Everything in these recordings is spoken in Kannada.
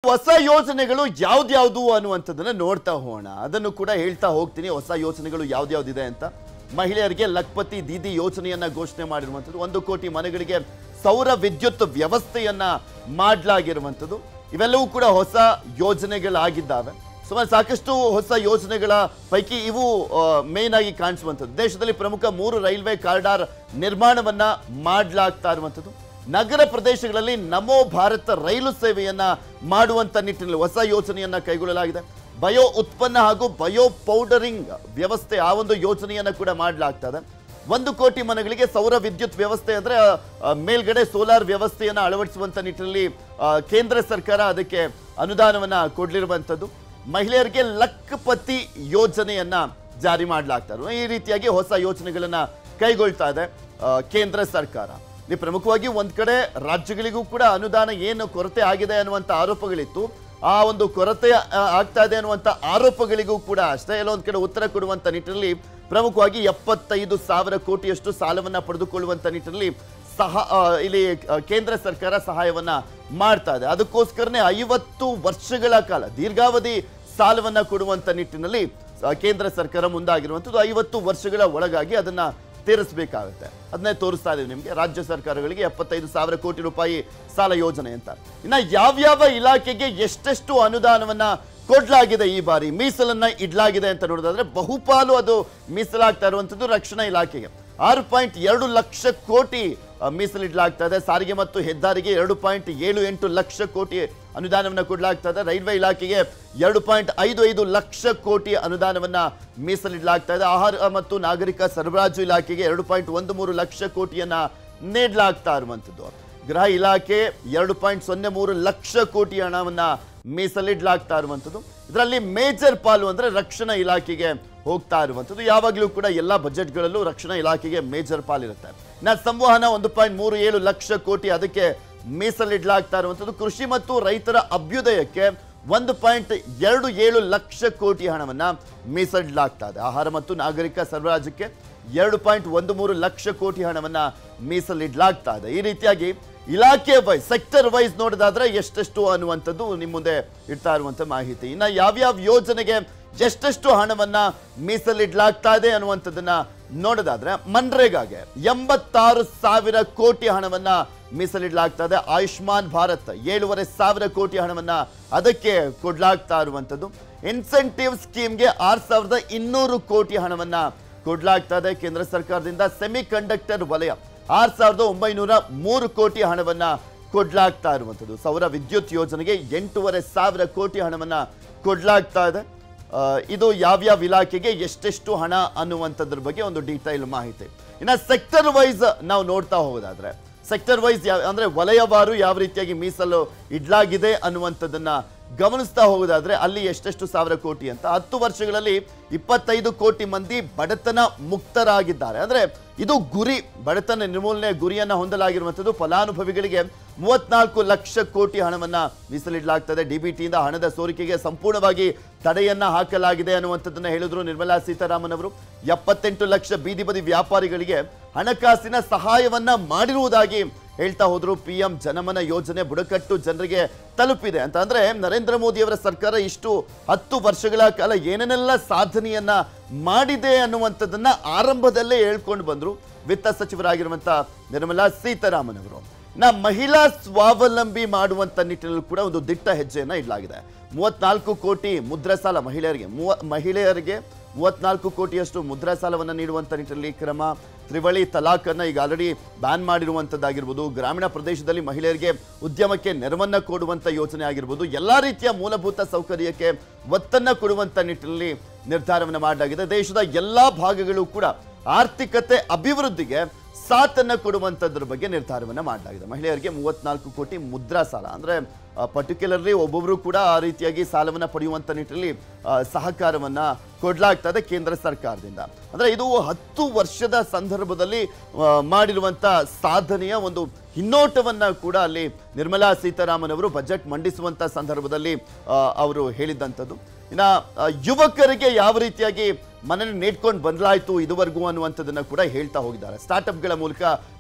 ಹೊಸ ಯೋಜನೆಗಳು ಯಾವ್ದ್ಯಾವ್ದು ಅನ್ನುವಂಥದ್ದನ್ನ ನೋಡ್ತಾ ಹೋಗೋಣ ಅದನ್ನು ಕೂಡ ಹೇಳ್ತಾ ಹೋಗ್ತೀನಿ ಹೊಸ ಯೋಜನೆಗಳು ಯಾವ್ದ್ಯಾವ್ದಿದೆ ಅಂತ ಮಹಿಳೆಯರಿಗೆ ಲಕ್ಪತಿ ದೀದಿ ಯೋಜನೆಯನ್ನ ಘೋಷಣೆ ಮಾಡಿರುವಂಥದ್ದು ಒಂದು ಕೋಟಿ ಮನೆಗಳಿಗೆ ಸೌರ ವಿದ್ಯುತ್ ವ್ಯವಸ್ಥೆಯನ್ನ ಮಾಡಲಾಗಿರುವಂಥದ್ದು ಇವೆಲ್ಲವೂ ಕೂಡ ಹೊಸ ಯೋಜನೆಗಳಾಗಿದ್ದಾವೆ ಸುಮಾರು ಸಾಕಷ್ಟು ಹೊಸ ಯೋಜನೆಗಳ ಪೈಕಿ ಇವು ಮೇನ್ ಆಗಿ ಕಾಣಿಸುವಂಥದ್ದು ದೇಶದಲ್ಲಿ ಪ್ರಮುಖ ಮೂರು ರೈಲ್ವೆ ಕಾರಿಡಾರ್ ನಿರ್ಮಾಣವನ್ನ ಮಾಡಲಾಗ್ತಾ ಇರುವಂಥದ್ದು ನಗರ ಪ್ರದೇಶಗಳಲ್ಲಿ ನಮೋ ಭಾರತ ರೈಲು ಸೇವೆಯನ್ನ ಮಾಡುವಂತ ನಿಟ್ಟಿನಲ್ಲಿ ಹೊಸ ಯೋಜನೆಯನ್ನ ಕೈಗೊಳ್ಳಲಾಗಿದೆ ಬಯೋ ಉತ್ಪನ್ನ ಹಾಗೂ ಬಯೋ ಪೌಡರಿಂಗ್ ವ್ಯವಸ್ಥೆ ಆ ಒಂದು ಯೋಜನೆಯನ್ನ ಕೂಡ ಮಾಡಲಾಗ್ತದೆ ಒಂದು ಕೋಟಿ ಮನೆಗಳಿಗೆ ಸೌರ ವಿದ್ಯುತ್ ವ್ಯವಸ್ಥೆ ಅಂದ್ರೆ ಆ, ಮೇಲ್ಗಡೆ ಸೋಲಾರ್ ವ್ಯವಸ್ಥೆಯನ್ನ ಅಳವಡಿಸುವಂತ ನಿಟ್ಟಿನಲ್ಲಿ ಆ, ಕೇಂದ್ರ ಸರ್ಕಾರ ಅದಕ್ಕೆ ಅನುದಾನವನ್ನ ಕೊಡ್ಲಿರುವಂಥದ್ದು ಮಹಿಳೆಯರಿಗೆ ಲಕ್ಪತಿ ಯೋಜನೆಯನ್ನ ಜಾರಿ ಮಾಡಲಾಗ್ತಾರೆ ಈ ರೀತಿಯಾಗಿ ಹೊಸ ಯೋಜನೆಗಳನ್ನ ಕೈಗೊಳ್ತಾ ಇದೆ ಆ, ಕೇಂದ್ರ ಸರ್ಕಾರ ಇಲ್ಲಿ ಪ್ರಮುಖವಾಗಿ ಒಂದ್ ಕಡೆ ರಾಜ್ಯಗಳಿಗೂ ಕೂಡ ಅನುದಾನ ಏನು ಕೊರತೆ ಆಗಿದೆ ಅನ್ನುವಂಥ ಆರೋಪಗಳಿತ್ತು ಆ ಒಂದು ಕೊರತೆ ಆ, ಆಗ್ತಾ ಇದೆ ಅನ್ನುವಂಥ ಆರೋಪಗಳಿಗೂ ಕೂಡ ಅಷ್ಟೇ ಎಲ್ಲ ಒಂದ್ ಕಡೆ ಉತ್ತರ ಕೊಡುವಂತ ನಿಟ್ಟಿನಲ್ಲಿ ಪ್ರಮುಖವಾಗಿ ಎಪ್ಪತ್ತೈದು ಸಾವಿರ ಕೋಟಿಯಷ್ಟು ಸಾಲವನ್ನ ಪಡೆದುಕೊಳ್ಳುವಂತ ನಿಟ್ಟಿನಲ್ಲಿ ಸಹ ಆ, ಇಲ್ಲಿ ಆ, ಕೇಂದ್ರ ಸರ್ಕಾರ ಸಹಾಯವನ್ನ ಮಾಡ್ತಾ ಇದೆ ಅದಕ್ಕೋಸ್ಕರನೇ ಐವತ್ತು ವರ್ಷಗಳ ಕಾಲ ದೀರ್ಘಾವಧಿ ಸಾಲವನ್ನ ಕೊಡುವಂತ ನಿಟ್ಟಿನಲ್ಲಿ ಆ, ಕೇಂದ್ರ ಸರ್ಕಾರ ಮುಂದಾಗಿರುವಂಥದ್ದು ಐವತ್ತು ವರ್ಷಗಳ ಒಳಗಾಗಿ ಅದನ್ನ ತೀರಿಸಬೇಕಾಗುತ್ತೆ ಅದನ್ನೇ ತೋರಿಸ್ತಾ ಇದೀವಿ ನಿಮಗೆ ರಾಜ್ಯ ಸರ್ಕಾರಗಳಿಗೆ ಎಪ್ಪತ್ತೈದು ಸಾವಿರ ಕೋಟಿ ರೂಪಾಯಿ ಸಾಲ ಯೋಜನೆ ಅಂತ ಇನ್ನ ಯಾವ್ಯಾವ ಇಲಾಖೆಗೆ ಎಷ್ಟೆಷ್ಟು ಅನುದಾನವನ್ನ ಕೊಡ್ಲಾಗಿದೆ ಈ ಬಾರಿ ಮೀಸಲನ್ನ ಇಡ್ಲಾಗಿದೆ ಅಂತ ನೋಡೋದಾದ್ರೆ ಬಹುಪಾಲು ಅದು ಮೀಸಲಾಗ್ತಾ ಇರುವಂತದ್ದು ರಕ್ಷಣಾ ಇಲಾಖೆಗೆ ಆರು ಪಾಯಿಂಟ್ ಎರಡು ಲಕ್ಷ ಕೋಟಿ ಆ, ಮೀಸಲಿಡ್ಲಾಗ್ತಾ ಇದೆ ಸಾರಿಗೆ ಮತ್ತು ಹೆದ್ದಾರಿಗೆ ಎರಡು ಪಾಯಿಂಟ್ ಏಳು ಎಂಟು ಲಕ್ಷ ಕೋಟಿ ಅನುದಾನವನ್ನ ಕೊಡಲಾಗ್ತಾ ಇದೆ ರೈಲ್ವೆ ಇಲಾಖೆಗೆ ಎರಡು ಪಾಯಿಂಟ್ ಐದು ಐದು ಲಕ್ಷ ಕೋಟಿ ಅನುದಾನವನ್ನ ಮೀಸಲಿಡಲಾಗ್ತಾ ಇದೆ ಆಹಾರ ಮತ್ತು ನಾಗರಿಕ ಸರಬರಾಜು ಇಲಾಖೆಗೆ ಎರಡು ಪಾಯಿಂಟ್ ಒಂದು ಮೂರು ಲಕ್ಷ ಕೋಟಿಯನ್ನ ನೀಡಲಾಗ್ತಾ ಇರುವಂಥದ್ದು ಗೃಹ ಇಲಾಖೆ ಎರಡು ಪಾಯಿಂಟ್ ಸೊನ್ನೆ ಮೂರು ಲಕ್ಷ ಕೋಟಿ ಹಣವನ್ನ ಮೀಸಲಿಡ್ಲಾಗ್ತಾ ಇರುವಂಥದ್ದು ಇದರಲ್ಲಿ ಮೇಜರ್ ಪಾಲು ಅಂದ್ರೆ ರಕ್ಷಣಾ ಇಲಾಖೆಗೆ ಹೋಗ್ತಾ ಇರುವಂಥದ್ದು ಯಾವಾಗಲೂ ಕೂಡ ಎಲ್ಲ ಬಜೆಟ್ಗಳಲ್ಲೂ ರಕ್ಷಣಾ ಇಲಾಖೆಗೆ ಮೇಜರ್ ಪಾಲಿರುತ್ತೆ ಇನ್ನ ಸಂವಹನ ಒಂದು ಪಾಯಿಂಟ್ ಮೂರು ಏಳು ಲಕ್ಷ ಕೋಟಿ ಅದಕ್ಕೆ ಮೀಸಲಿಡ್ಲಾಗ್ತಾ ಇರುವಂಥದ್ದು ಕೃಷಿ ಮತ್ತು ರೈತರ ಅಭ್ಯುದಯಕ್ಕೆ ಒಂದು ಪಾಯಿಂಟ್ ಎರಡು ಏಳು ಲಕ್ಷ ಕೋಟಿ ಹಣವನ್ನ ಮೀಸಲಿಡಲಾಗ್ತಾ ಇದೆ ಆಹಾರ ಮತ್ತು ನಾಗರಿಕ ಸರಬರಾಜಕ್ಕೆ ಎರಡು ಪಾಯಿಂಟ್ ಒಂದು ಮೂರು ಲಕ್ಷ ಕೋಟಿ ಹಣವನ್ನ ಮೀಸಲಿಡ್ಲಾಗ್ತಾ ಇದೆ ಈ ರೀತಿಯಾಗಿ ಇಲಾಖೆ ವೈಸ್ ಸೆಕ್ಟರ್ ವೈಸ್ ನೋಡೋದಾದ್ರೆ ಎಷ್ಟೆಷ್ಟು ಅನ್ನುವಂಥದ್ದು ನಿಮ್ಮ ಮುಂದೆ ಇಡ್ತಾ ಇರುವಂತ ಮಾಹಿತಿ ಇನ್ನ ಯಾವ್ಯಾವ ಯೋಜನೆಗೆ ಎಷ್ಟೆಷ್ಟು ಹಣವನ್ನ ಮೀಸಲಿಡ್ಲಾಗ್ತಾ ಇದೆ ಅನ್ನುವಂಥದ್ದನ್ನ ನೋಡೋದಾದ್ರೆ ಮನ್ರೇಗಾಗೆ ಎಂಬತ್ತಾರು ಸಾವಿರ ಕೋಟಿ ಹಣವನ್ನ ಮೀಸಲಿಡ್ಲಾಗ್ತಾ ಇದೆ ಆಯುಷ್ಮಾನ್ ಭಾರತ್ ಏಳುವರೆ ಸಾವಿರ ಕೋಟಿ ಹಣವನ್ನ ಅದಕ್ಕೆ ಕೊಡ್ಲಾಗ್ತಾ ಇರುವಂಥದ್ದು ಇನ್ಸೆಂಟಿವ್ ಸ್ಕೀಮ್ಗೆ ಆರ್ ಸಾವಿರದ ಇನ್ನೂರು ಕೋಟಿ ಹಣವನ್ನ ಕೊಡ್ಲಾಗ್ತಾ ಇದೆ ಕೇಂದ್ರ ಸರ್ಕಾರದಿಂದ ಸೆಮಿ ಕಂಡಕ್ಟರ್ ವಲಯ ಆರ್ ಸಾವಿರದ ಒಂಬೈನೂರ ಮೂರು ಕೋಟಿ ಹಣವನ್ನ ಕೊಡ್ಲಾಗ್ತಾ ಇರುವಂಥದ್ದು ಸೌರ ವಿದ್ಯುತ್ ಯೋಜನೆಗೆ ಎಂಟೂವರೆ ಸಾವಿರ ಕೋಟಿ ಹಣವನ್ನ ಕೊಡ್ಲಾಗ್ತಾ ಇದೆ ಆ, ಇದು ಯಾವ್ಯಾವ ಇಲಾಖೆಗೆ ಎಷ್ಟೆಷ್ಟು ಹಣ ಅನ್ನುವಂಥದ್ರ ಬಗ್ಗೆ ಒಂದು ಡೀಟೈಲ್ ಮಾಹಿತಿ ಇನ್ನು ಸೆಕ್ಟರ್ ವೈಸ್ ನಾವು ನೋಡ್ತಾ ಹೋಗೋದಾದ್ರೆ ಸೆಕ್ಟರ್ ವೈಸ್ ಯಾವ ಅಂದ್ರೆ ವಲಯವಾರು ಯಾವ ರೀತಿಯಾಗಿ ಮೀಸಲು ಇಡ್ಲಾಗಿದೆ ಅನ್ನುವಂಥದ್ದನ್ನ ಗಮನಿಸ್ತಾ ಹೋಗೋದಾದ್ರೆ ಅಲ್ಲಿ ಎಷ್ಟೆಷ್ಟು ಸಾವಿರ ಕೋಟಿ ಅಂತ ಹತ್ತು ವರ್ಷಗಳಲ್ಲಿ ಇಪ್ಪತ್ತೈದು ಕೋಟಿ ಮಂದಿ ಬಡತನ ಮುಕ್ತರಾಗಿದ್ದಾರೆ ಅಂದ್ರೆ ಇದು ಗುರಿ ಬಡತನ ನಿರ್ಮೂಲನೆ ಗುರಿಯನ್ನ ಹೊಂದಲಾಗಿರುವಂಥದ್ದು ಫಲಾನುಭವಿಗಳಿಗೆ ಮೂವತ್ನಾಲ್ಕು ಲಕ್ಷ ಕೋಟಿ ಹಣವನ್ನ ಮೀಸಲಿಡಲಾಗ್ತದೆ ಡಿಬಿಟಿಯಿಂದ ಹಣದ ಸೋರಿಕೆಗೆ ಸಂಪೂರ್ಣವಾಗಿ ತಡೆಯನ್ನ ಹಾಕಲಾಗಿದೆ ಅನ್ನುವಂಥದ್ದನ್ನ ಹೇಳಿದ್ರು ನಿರ್ಮಲಾ ಸೀತಾರಾಮನ್ ಅವರು ಎಪ್ಪತ್ತೆಂಟು ಲಕ್ಷ ಬೀದಿ ಬದಿ ವ್ಯಾಪಾರಿಗಳಿಗೆ ಹಣಕಾಸಿನ ಸಹಾಯವನ್ನ ಮಾಡಿರುವುದಾಗಿ ಹೇಳ್ತಾ ಹೋದ್ರು ಪಿ ಎಂ ಜನಮನ ಯೋಜನೆ ಬುಡಕಟ್ಟು ಜನರಿಗೆ ತಲುಪಿದೆ ಅಂತ ಅಂದ್ರೆ ನರೇಂದ್ರ ಮೋದಿ ಅವರ ಸರ್ಕಾರ ಇಷ್ಟು ಹತ್ತು ವರ್ಷಗಳ ಕಾಲ ಏನೇನೆಲ್ಲ ಸಾಧನೆಯನ್ನ ಮಾಡಿದೆ ಅನ್ನುವಂಥದ್ದನ್ನ ಆರಂಭದಲ್ಲೇ ಹೇಳ್ಕೊಂಡು ಬಂದ್ರು ವಿತ್ತ ಸಚಿವರಾಗಿರುವಂತ ನಿರ್ಮಲಾ ಸೀತಾರಾಮನ್ ಅವರು ನಾ ಮಹಿಳಾ ಸ್ವಾವಲಂಬಿ ಮಾಡುವಂತ ನಿಟ್ಟಿನಲ್ಲಿ ಕೂಡ ಒಂದು ದಿಟ್ಟ ಹೆಜ್ಜೆಯನ್ನ ಇಡಲಾಗಿದೆ ಮೂವತ್ನಾಲ್ಕು ಕೋಟಿ ಮುದ್ರಾ ಸಾಲ ಮಹಿಳೆಯರಿಗೆ ಮೂವ ಮಹಿಳೆಯರಿಗೆ ಮೂವತ್ನಾಲ್ಕು ಕೋಟಿಯಷ್ಟು ಮುದ್ರಾ ಸಾಲವನ್ನು ನೀಡುವಂತ ನಿಟ್ಟಿನಲ್ಲಿ ಕ್ರಮ ತ್ರಿವಳಿ ತಲಾಖನ್ನ ಈಗ ಆಲ್ರೆಡಿ ಬ್ಯಾನ್ ಮಾಡಿರುವಂಥದ್ದಾಗಿರ್ಬೋದು ಗ್ರಾಮೀಣ ಪ್ರದೇಶದಲ್ಲಿ ಮಹಿಳೆಯರಿಗೆ ಉದ್ಯಮಕ್ಕೆ ನೆರವನ್ನ ಕೊಡುವಂತ ಯೋಜನೆ ಆಗಿರ್ಬೋದು ಎಲ್ಲಾ ರೀತಿಯ ಮೂಲಭೂತ ಸೌಕರ್ಯಕ್ಕೆ ಒತ್ತನ್ನ ಕೊಡುವಂತ ನಿಟ್ಟಿನಲ್ಲಿ ನಿರ್ಧಾರವನ್ನು ಮಾಡಲಾಗಿದೆ ದೇಶದ ಎಲ್ಲಾ ಭಾಗಗಳು ಕೂಡ ಆರ್ಥಿಕತೆ ಅಭಿವೃದ್ಧಿಗೆ ಸಾಥನ್ನ ಕೊಡುವಂಥದ್ರ ಬಗ್ಗೆ ನಿರ್ಧಾರವನ್ನ ಮಾಡಲಾಗಿದೆ ಮಹಿಳೆಯರಿಗೆ ಮೂವತ್ನಾಲ್ಕು ಕೋಟಿ ಮುದ್ರಾ ಸಾಲ ಅಂದ್ರೆ ಪರ್ಟಿಕ್ಯುಲರ್ಲಿ ಒಬ್ಬೊಬ್ರು ಕೂಡ ಆ ರೀತಿಯಾಗಿ ಸಾಲವನ್ನ ಪಡೆಯುವಂತ ನಿಟ್ಟಿನಲ್ಲಿ ಆ, ಸಹಕಾರವನ್ನ ಕೊಡ್ಲಾಗ್ತದೆ ಕೇಂದ್ರ ಸರ್ಕಾರದಿಂದ ಅಂದ್ರೆ ಇದು ಹತ್ತು ವರ್ಷದ ಸಂದರ್ಭದಲ್ಲಿ ಆ, ಮಾಡಿರುವಂತ ಸಾಧನೆಯ ಒಂದು ಹಿನ್ನೋಟವನ್ನ ಕೂಡ ಅಲ್ಲಿ ನಿರ್ಮಲಾ ಸೀತಾರಾಮನ್ ಅವರು ಬಜೆಟ್ ಮಂಡಿಸುವಂತ ಸಂದರ್ಭದಲ್ಲಿ ಆ, ಅವರು ಹೇಳಿದ್ದಂಥದ್ದು ಇನ್ನ ಆ, ಯುವಕರಿಗೆ ಯಾವ ರೀತಿಯಾಗಿ ಮನನ್ನು ನೀಡ್ಕೊಂಡು ಬಂದ್ಲಾಯ್ತು ಇದುವರೆಗೂ ಅನ್ನುವಂಥದ್ದನ್ನ ಕೂಡ ಹೇಳ್ತಾ ಹೋಗಿದ್ದಾರೆ ಸ್ಟಾರ್ಟ್ಅಪ್ಗಳ ಮೂಲಕ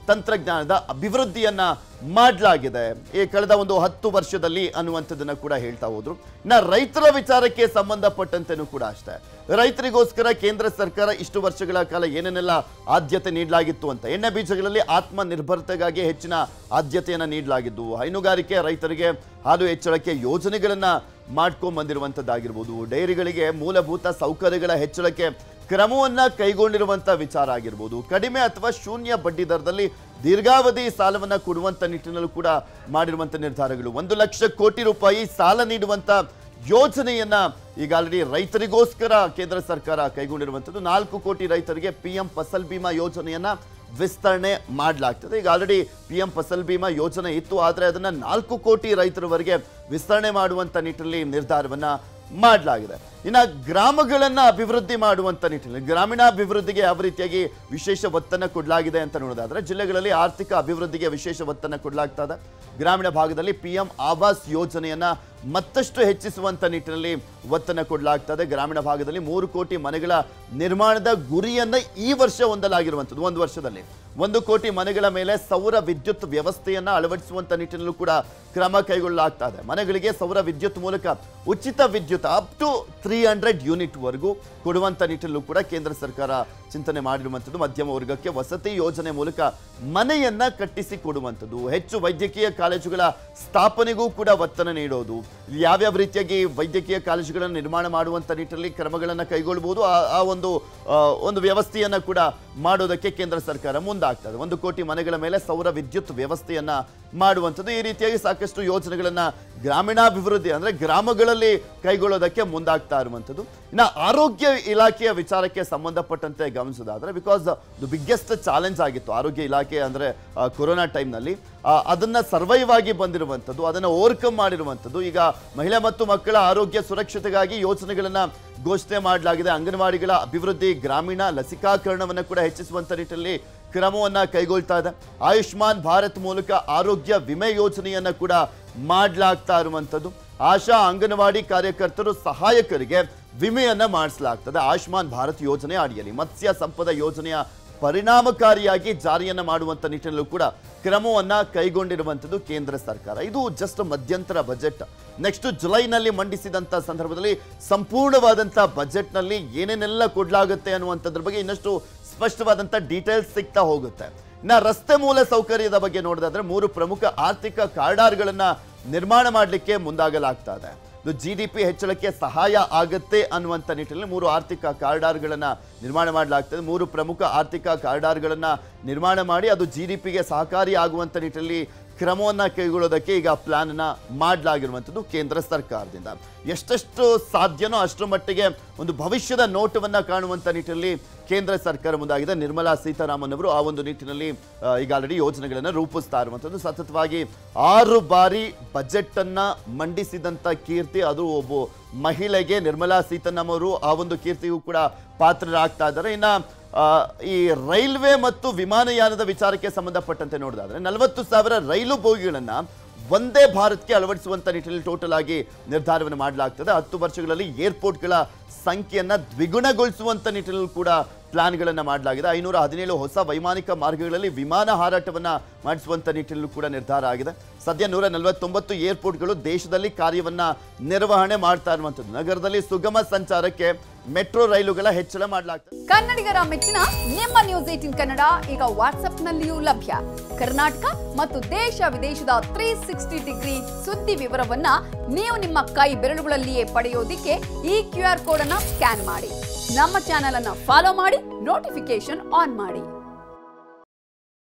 ತಂತ್ರಜ್ಞಾನದ ಅಭಿವೃದ್ಧಿಯನ್ನ ಮಾಡಲಾಗಿದೆ ಈ ಕಳೆದ ಒಂದು ಹತ್ತು ವರ್ಷದಲ್ಲಿ ಅನ್ನುವಂಥದ್ದನ್ನ ಕೂಡ ಹೇಳ್ತಾ ಹೋದ್ರು ಇನ್ನ ರೈತರ ವಿಚಾರಕ್ಕೆ ಸಂಬಂಧಪಟ್ಟಂತೆನೂ ಕೂಡ ಅಷ್ಟೇ ರೈತರಿಗೋಸ್ಕರ ಕೇಂದ್ರ ಸರ್ಕಾರ ಇಷ್ಟು ವರ್ಷಗಳ ಕಾಲ ಏನೇನೆಲ್ಲ ಆದ್ಯತೆ ನೀಡಲಾಗಿತ್ತು ಅಂತ ಎಣ್ಣೆ ಬೀಜಗಳಲ್ಲಿ ಆತ್ಮನಿರ್ಭರತೆಗಾಗಿ ಹೆಚ್ಚಿನ ಆದ್ಯತೆಯನ್ನ ನೀಡಲಾಗಿದ್ದು ಹೈನುಗಾರಿಕೆ ರೈತರಿಗೆ ಹಾಲು ಹೆಚ್ಚಳಕ್ಕೆ ಯೋಜನೆಗಳನ್ನ ಮಾಡ್ಕೊಂಡ್ ಬಂದಿರುವಂತದ್ದಾಗಿರ್ಬೋದು ಡೈರಿಗಳಿಗೆ ಮೂಲಭೂತ ಸೌಕರ್ಯಗಳ ಹೆಚ್ಚಳಕ್ಕೆ ಕ್ರಮವನ್ನ ಕೈಗೊಂಡಿರುವಂತ ವಿಚಾರ ಆಗಿರ್ಬೋದು ಕಡಿಮೆ ಅಥವಾ ಶೂನ್ಯ ಬಡ್ಡಿ ದರದಲ್ಲಿ ದೀರ್ಘಾವಧಿ ಸಾಲವನ್ನ ಕೊಡುವಂತ ನಿಟ್ಟಿನಲ್ಲೂ ಕೂಡ ಮಾಡಿರುವಂತ ನಿರ್ಧಾರಗಳು ಒಂದು ಲಕ್ಷ ಕೋಟಿ ರೂಪಾಯಿ ಸಾಲ ನೀಡುವಂತ ಯೋಜನೆಯನ್ನ ಈಗ ಆಲ್ರೆಡಿ ರೈತರಿಗೋಸ್ಕರ ಕೇಂದ್ರ ಸರ್ಕಾರ ಕೈಗೊಂಡಿರುವಂಥದ್ದು ನಾಲ್ಕು ಕೋಟಿ ರೈತರಿಗೆ ಪಿ ಎಂ ಫಸಲ್ ಬಿಮಾ ಯೋಜನೆಯನ್ನ ವಿಸ್ತರಣೆ ಮಾಡಲಾಗ್ತದೆ ಈಗ already P M Fasal Bima ಯೋಜನೆ ಇತ್ತು ಆದರೆ ಅದನ್ನ ನಾಲ್ಕು ಕೋಟಿ ರೈತರವರೆಗೆ ವಿಸ್ತರಣೆ ಮಾಡುವಂತ ನಿಟ್ಟಿನಲ್ಲಿ ನಿರ್ಧಾರವನ್ನ ಮಾಡಲಾಗಿದೆ ಇನ್ನು ಗ್ರಾಮಗಳನ್ನ ಅಭಿವೃದ್ಧಿ ಮಾಡುವಂತ ನಿಟ್ಟಿನಲ್ಲಿ ಗ್ರಾಮೀಣಾಭಿವೃದ್ಧಿಗೆ ಯಾವ ರೀತಿಯಾಗಿ ವಿಶೇಷ ಒತ್ತನ್ನು ಕೊಡಲಾಗಿದೆ ಅಂತ ನೋಡೋದಾದ್ರೆ ಜಿಲ್ಲೆಗಳಲ್ಲಿ ಆರ್ಥಿಕ ಅಭಿವೃದ್ಧಿಗೆ ವಿಶೇಷ ಒತ್ತನ್ನು ಕೊಡಲಾಗ್ತಾ ಇದೆ ಗ್ರಾಮೀಣ ಭಾಗದಲ್ಲಿ ಪಿ ಎಂ ಆವಾಸ್ ಯೋಜನೆಯನ್ನ ಮತ್ತಷ್ಟು ಹೆಚ್ಚಿಸುವಂತ ನಿಟ್ಟಿನಲ್ಲಿ ಒತ್ತನ್ನು ಕೊಡಲಾಗ್ತದೆ ಗ್ರಾಮೀಣ ಭಾಗದಲ್ಲಿ ಮೂರು ಕೋಟಿ ಮನೆಗಳ ನಿರ್ಮಾಣದ ಗುರಿಯನ್ನ ಈ ವರ್ಷ ಹೊಂದಲಾಗಿರುವಂಥದ್ದು ಒಂದು ವರ್ಷದಲ್ಲಿ ಒಂದು ಕೋಟಿ ಮನೆಗಳ ಮೇಲೆ ಸೌರ ವಿದ್ಯುತ್ ವ್ಯವಸ್ಥೆಯನ್ನ ಅಳವಡಿಸುವಂತ ನಿಟ್ಟಿನಲ್ಲೂ ಕೂಡ ಕ್ರಮ ಕೈಗೊಳ್ಳಲಾಗ್ತಾ ಇದೆ ಮನೆಗಳಿಗೆ ಸೌರ ವಿದ್ಯುತ್ ಮೂಲಕ ಉಚಿತ ವಿದ್ಯುತ್ up to three hundred unit ವರೆಗೂ ಕೊಡುವಂತ ನಿಟ್ಟಿನಲ್ಲೂ ಕೂಡ ಕೇಂದ್ರ ಸರ್ಕಾರ ಚಿಂತನೆ ಮಾಡಿರುವಂಥದ್ದು ಮಧ್ಯಮ ವರ್ಗಕ್ಕೆ ವಸತಿ ಯೋಜನೆ ಮೂಲಕ ಮನೆಯನ್ನ ಕಟ್ಟಿಸಿ ಕೊಡುವಂಥದ್ದು ಹೆಚ್ಚು ವೈದ್ಯಕೀಯ ಕಾಲೇಜುಗಳ ಸ್ಥಾಪನೆಗೂ ಕೂಡ ಒತ್ತನ್ನು ನೀಡೋದು ಇಲ್ಲಿ ಯಾವ್ಯಾವ ರೀತಿಯಾಗಿ ವೈದ್ಯಕೀಯ ಕಾಲೇಜುಗಳನ್ನು ನಿರ್ಮಾಣ ಮಾಡುವಂತ ನಿಟ್ಟಿನಲ್ಲಿ ಕ್ರಮಗಳನ್ನು ಕೈಗೊಳ್ಳಬಹುದು ಆ ಆ ಒಂದು ಆ, ಒಂದು ವ್ಯವಸ್ಥೆಯನ್ನ ಕೂಡ ಮಾಡೋದಕ್ಕೆ ಕೇಂದ್ರ ಸರ್ಕಾರ ಮುಂದಾಗ್ತದೆ ಒಂದು ಕೋಟಿ ಮನೆಗಳ ಮೇಲೆ ಸೌರ ವಿದ್ಯುತ್ ವ್ಯವಸ್ಥೆಯನ್ನ ಮಾಡುವಂಥದ್ದು ಈ ರೀತಿಯಾಗಿ ಸಾಕಷ್ಟು ಯೋಜನೆಗಳನ್ನ ಗ್ರಾಮೀಣಾಭಿವೃದ್ಧಿ ಅಂದ್ರೆ ಗ್ರಾಮಗಳಲ್ಲಿ ಕೈಗೊಳ್ಳೋದಕ್ಕೆ ಮುಂದಾಗ್ತಾ ಇರುವಂಥದ್ದು ಇನ್ನು ಆರೋಗ್ಯ ಇಲಾಖೆಯ ವಿಚಾರಕ್ಕೆ ಸಂಬಂಧಪಟ್ಟಂತೆ ಗಮನಿಸೋದಾದ್ರೆ ಬಿಕಾಸ್ ದ ಬಿಗ್ಗೆಸ್ಟ್ ಚಾಲೆಂಜ್ ಆಗಿತ್ತು ಆರೋಗ್ಯ ಇಲಾಖೆ ಅಂದ್ರೆ ಆ, ಕೊರೋನಾ ಟೈಮ್ನಲ್ಲಿ ಅದನ್ನ ಸರ್ವೈವ್ ಆಗಿ ಬಂದಿರುವಂಥದ್ದು ಅದನ್ನ ಓವರ್ಕಮ್ ಮಾಡಿರುವಂಥದ್ದು ಈಗ ಮಹಿಳಾ ಮತ್ತು ಮಕ್ಕಳ ಆರೋಗ್ಯ ಸುರಕ್ಷತೆಗಾಗಿ ಯೋಜನೆಗಳನ್ನ ಘೋಷಣೆ ಮಾಡಲಾಗಿದೆ ಅಂಗನವಾಡಿಗಳ ಅಭಿವೃದ್ಧಿ ಗ್ರಾಮೀಣ ಲಸಿಕಾಕರಣವನ್ನು ಕೂಡ ಹೆಚ್ಚಿಸುವಂತ ನಿಟ್ಟಿನಲ್ಲಿ ಕ್ರಮವನ್ನ ಕೈಗೊಳ್ತಾ ಇದೆ ಆಯುಷ್ಮಾನ್ ಭಾರತ್ ಮೂಲಕ ಆರೋಗ್ಯ ವಿಮೆ ಯೋಜನೆಯನ್ನ ಕೂಡ ಮಾಡಲಾಗ್ತಾ ಇರುವಂಥದ್ದು ಆಶಾ ಅಂಗನವಾಡಿ ಕಾರ್ಯಕರ್ತರು ಸಹಾಯಕರಿಗೆ ವಿಮೆಯನ್ನ ಮಾಡಿಸಲಾಗ್ತದೆ ಆಯುಷ್ಮಾನ್ ಭಾರತ್ ಯೋಜನೆ ಅಡಿಯಲ್ಲಿ ಮತ್ಸ್ಯ ಸಂಪದ ಯೋಜನೆಯ ಪರಿಣಾಮಕಾರಿಯಾಗಿ ಜಾರಿಯನ್ನ ಮಾಡುವಂತ ನಿಟ್ಟಿನಲ್ಲೂ ಕೂಡ ಕ್ರಮವನ್ನ ಕೈಗೊಂಡಿರುವಂಥದ್ದು ಕೇಂದ್ರ ಸರ್ಕಾರ ಇದು ಜಸ್ಟ್ ಮಧ್ಯಂತರ ಬಜೆಟ್ ನೆಕ್ಸ್ಟ್ ಜುಲೈನಲ್ಲಿ ಮಂಡಿಸಿದಂತ ಸಂದರ್ಭದಲ್ಲಿ ಸಂಪೂರ್ಣವಾದಂತ ಬಜೆಟ್ನಲ್ಲಿ ಏನೇನೆಲ್ಲ ಕೊಡ್ಲಾಗುತ್ತೆ ಅನ್ನುವಂಥದ್ರ ಬಗ್ಗೆ ಇನ್ನಷ್ಟು ಸ್ಪಷ್ಟವಾದಂತ ಡೀಟೇಲ್ಸ್ ಸಿಗ್ತಾ ಹೋಗುತ್ತೆ ಇನ್ನ ರಸ್ತೆ ಮೂಲ ಸೌಕರ್ಯದ ಬಗ್ಗೆ ನೋಡೋದಾದ್ರೆ ಮೂರು ಪ್ರಮುಖ ಆರ್ಥಿಕ ಕಾರಿಡಾರ್ಗಳನ್ನ ನಿರ್ಮಾಣ ಮಾಡಲಿಕ್ಕೆ ಮುಂದಾಗಲಾಗ್ತಾ ಇದೆ ಇದು ಜಿ ಡಿ ಪಿ ಹೆಚ್ಚಳಕ್ಕೆ ಸಹಾಯ ಆಗತ್ತೆ ಅನ್ನುವಂಥ ನಿಟ್ಟಿನಲ್ಲಿ ಮೂರು ಆರ್ಥಿಕ ಕಾರಿಡಾರ್ಗಳನ್ನ ನಿರ್ಮಾಣ ಮಾಡಲಾಗ್ತದೆ ಮೂರು ಪ್ರಮುಖ ಆರ್ಥಿಕ ಕಾರಿಡಾರ್ಗಳನ್ನ ನಿರ್ಮಾಣ ಮಾಡಿ ಅದು ಜಿ ಡಿ ಪಿಗೆ ಸಹಕಾರಿ ಆಗುವಂಥ ನಿಟ್ಟಿನಲ್ಲಿ ಕ್ರಮವನ್ನ ಕೈಗೊಳ್ಳೋದಕ್ಕೆ ಈಗ ಪ್ಲಾನ್ ಅನ್ನ ಮಾಡಲಾಗಿರುವಂಥದ್ದು ಕೇಂದ್ರ ಸರ್ಕಾರದಿಂದ ಎಷ್ಟೆಷ್ಟು ಸಾಧ್ಯನೋ ಅಷ್ಟರ ಮಟ್ಟಿಗೆ ಒಂದು ಭವಿಷ್ಯದ ನೋಟವನ್ನ ಕಾಣುವಂತ ನಿಟ್ಟಿನಲ್ಲಿ ಕೇಂದ್ರ ಸರ್ಕಾರ ಮುಂದಾಗಿದೆ ನಿರ್ಮಲಾ ಸೀತಾರಾಮನ್ ಅವರು ಆ ಒಂದು ನಿಟ್ಟಿನಲ್ಲಿ ಆ, ಈಗ ಆಲ್ರೆಡಿ ಯೋಜನೆಗಳನ್ನು ರೂಪಿಸ್ತಾ ಇರುವಂಥದ್ದು ಸತತವಾಗಿ ಆರು ಬಾರಿ ಬಜೆಟ್ ಅನ್ನ ಮಂಡಿಸಿದಂತ ಕೀರ್ತಿ ಅದು ಒಬ್ಬ ಮಹಿಳೆಗೆ ನಿರ್ಮಲಾ ಸೀತಾರಾಮನ್ ಅವರು ಆ ಒಂದು ಕೀರ್ತಿಗೂ ಕೂಡ ಪಾತ್ರರಾಗ್ತಾ ಇದ್ದಾರೆ ಇನ್ನ ಆ, ಈ ರೈಲ್ವೆ ಮತ್ತು ವಿಮಾನಯಾನದ ವಿಚಾರಕ್ಕೆ ಸಂಬಂಧಪಟ್ಟಂತೆ ನೋಡಿದಾದ್ರೆ ನಲವತ್ತು ಸಾವಿರ ರೈಲು ಬೋಗಿಗಳನ್ನ ಒಂದೇ ಭಾರತ್ಗೆ ಅಳವಡಿಸುವಂತ ನಿಟ್ಟಿನಲ್ಲಿ ಟೋಟಲ್ ಆಗಿ ನಿರ್ಧಾರವನ್ನು ಮಾಡಲಾಗ್ತದೆ ಹತ್ತು ವರ್ಷಗಳಲ್ಲಿ ಏರ್ಪೋರ್ಟ್ಗಳ ಸಂಖ್ಯೆಯನ್ನ ದ್ವಿಗುಣಗೊಳಿಸುವಂತ ನಿಟ್ಟಿನಲ್ಲಿ ಕೂಡ ಪ್ಲಾನ್ಗಳನ್ನ ಮಾಡಲಾಗಿದೆ ಐನೂರ ಹದಿನೇಳು ಹೊಸ ವೈಮಾನಿಕ ಮಾರ್ಗಗಳಲ್ಲಿ ವಿಮಾನ ಹಾರಾಟವನ್ನ ಮಾಡಿಸುವಂತ ನಿಟ್ಟಿನಲ್ಲೂ ಕೂಡ ನಿರ್ಧಾರ ಆಗಿದೆ ಸದ್ಯ ನೂರ ನಲವತ್ತೊಂಬತ್ತು ಏರ್ಪೋರ್ಟ್ಗಳು ದೇಶದಲ್ಲಿ ಕಾರ್ಯವನ್ನ ನಿರ್ವಹಣೆ ಮಾಡ್ತಾ ಇರುವಂಥದ್ದು ನಗರದಲ್ಲಿ ಸುಗಮ ಸಂಚಾರಕ್ಕೆ ಮೆಟ್ರೋ ರೈಲುಗಳ ಹೆಚ್ಚಳ ಮಾಡಲಾಗ್ತದೆ ಕನ್ನಡಿಗರ ಮೆಚ್ಚಿನ ನಿಮ್ಮ ನ್ಯೂಸ್ ಏಟಿನ್ ಕನ್ನಡ ಈಗ ವಾಟ್ಸ್ಆಪ್ನಲ್ಲಿಯೂ ಲಭ್ಯ ಕರ್ನಾಟಕ ಮತ್ತು ದೇಶ ವಿದೇಶದ ತ್ರೀ ಸಿಕ್ಸ್ಟಿ ಡಿಗ್ರಿ ಸುದ್ದಿ ವಿವರವನ್ನ ನೀವು ನಿಮ್ಮ ಕೈ ಬೆರಳುಗಳಲ್ಲಿಯೇ ಪಡೆಯೋದಿಕ್ಕೆ ಈ ಕ್ಯೂ ಆರ್ ಕೋಡ್ ಅನ್ನ ಸ್ಕ್ಯಾನ್ ಮಾಡಿ ನಮ್ಮ ಚಾನೆಲ್ ಅನ್ನ ಫಾಲೋ ಮಾಡಿ ನೋಟಿಫಿಕೇಶನ್ ಆನ್ ಮಾಡಿ